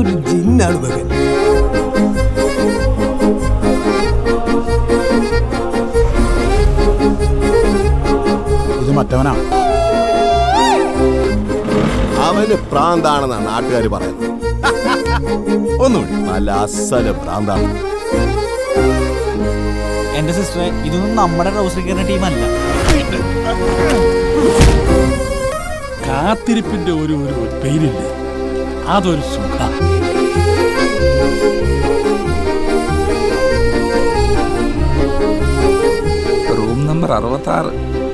ഒരു ജിന്നാണ് മകൻ ഇത് മറ്റവനാ അവന് പ്രാന്താണെന്നാണ് നാട്ടുകാർ പറയുന്നത് ഒന്നുകൂടി നല്ല അസല് പ്രാന്താണ് എന്റെ സിസ്റ്ററെ ഇതൊന്നും നമ്മുടെ റൗസറിക്കുന്ന ടീമല്ല കാത്തിരിപ്പിന്റെ ഒരു ഒരു പെയിനില്ലേ അതൊരു സുഖ റൂം നമ്പർ അറുപത്തി ആറ്